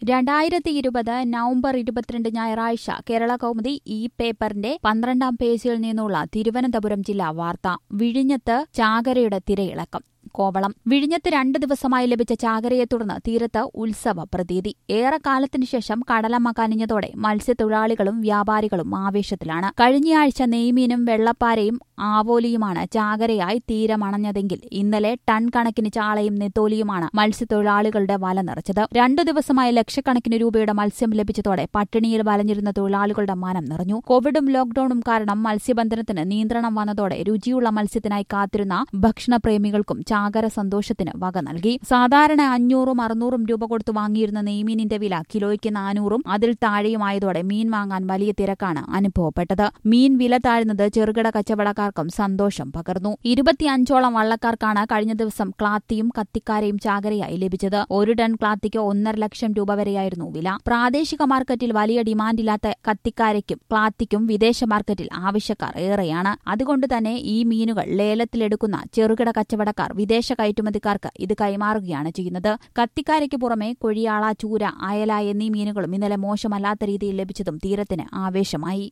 രണ്ടായിരത്തി ഇരുപത് നവംബർ ഇരുപത്തിരണ്ട് ഞായറാഴ്ച കേരള കൗമുദി ഈ പേപ്പറിന്റെ പന്ത്രണ്ടാം പേജിൽ നിന്നുള്ള തിരുവനന്തപുരം ജില്ലാ വാർത്ത വിഴിഞ്ഞത്ത് ചാകരയുടെ തിരയിളക്കം കോവളം വിഴിഞ്ഞത്ത് രണ്ട് ദിവസമായി ലഭിച്ച ചാകരയെ തുടർന്ന് തീരത്ത് ഉത്സവ പ്രതീതി ഏറെക്കാലത്തിനു ശേഷം കടലമ്മ കനിഞ്ഞതോടെ മത്സ്യത്തൊഴിലാളികളും വ്യാപാരികളും ആവേശത്തിലാണ് കഴിഞ്ഞയാഴ്ച നെയ്മീനും വെള്ളപ്പാരയും ആവോലിയുമാണ് ചാകരയായി തീരമണഞ്ഞതെങ്കിൽ ഇന്നലെ ടൺ കണക്കിന് ചാളയും നെത്തോലിയുമാണ് മത്സ്യത്തൊഴിലാളികളുടെ വല നിറച്ചത് രണ്ടു ദിവസമായി ലക്ഷക്കണക്കിന് രൂപയുടെ മത്സ്യം ലഭിച്ചതോടെ പട്ടിണിയിൽ വലഞ്ഞിരുന്ന തൊഴിലാളികളുടെ മനം നിറഞ്ഞു കോവിഡും ലോക്ഡൌണും കാരണം മത്സ്യബന്ധനത്തിന് നിയന്ത്രണം വന്നതോടെ രുചിയുള്ള മത്സ്യത്തിനായി കാത്തിരുന്ന ഭക്ഷണപ്രേമികൾക്കും ചാകര സന്തോഷത്തിന് വക നൽകി സാധാരണ അഞ്ഞൂറും അറുന്നൂറും രൂപ കൊടുത്തു വാങ്ങിയിരുന്ന നെയ്മീനിന്റെ വില കിലോയ്ക്ക് നാനൂറും അതിൽ താഴെയുമായതോടെ മീൻ വാങ്ങാൻ വലിയ തിരക്കാണ് അനുഭവപ്പെട്ടത് മീൻ വില താഴ്ന്നത് ചെറുകിട കച്ചവടക്കാർക്കും സന്തോഷം പകർന്നു ഇരുപത്തിയഞ്ചോളം വള്ളക്കാർക്കാണ് കഴിഞ്ഞ ദിവസം ക്ലാത്തിയും കത്തിക്കാരയും ചാകരയായി ലഭിച്ചത് ഒരു ടൺ ക്ലാത്തിക്ക് ഒന്നര ലക്ഷം രൂപ വരെയായിരുന്നു വില പ്രാദേശിക മാർക്കറ്റിൽ വലിയ ഡിമാൻഡില്ലാത്ത കത്തിക്കാരയ്ക്കും ക്ലാത്തിക്കും വിദേശ മാർക്കറ്റിൽ ആവശ്യക്കാർ ഏറെയാണ് അതുകൊണ്ട് തന്നെ ഈ മീനുകൾ ലേലത്തിലെടുക്കുന്ന ചെറുകിട കച്ചവടക്കാർ വിദേശ കയറ്റുമതിക്കാർക്ക് ഇത് കൈമാറുകയാണ് ചെയ്യുന്നത് കത്തിക്കാരയ്ക്ക് പുറമെ കൊഴിയാള ചൂര അയല എന്നീ മീനുകളും ഇന്നലെ മോശമല്ലാത്ത രീതിയിൽ ലഭിച്ചതും തീരത്തിന് ആവേശമായി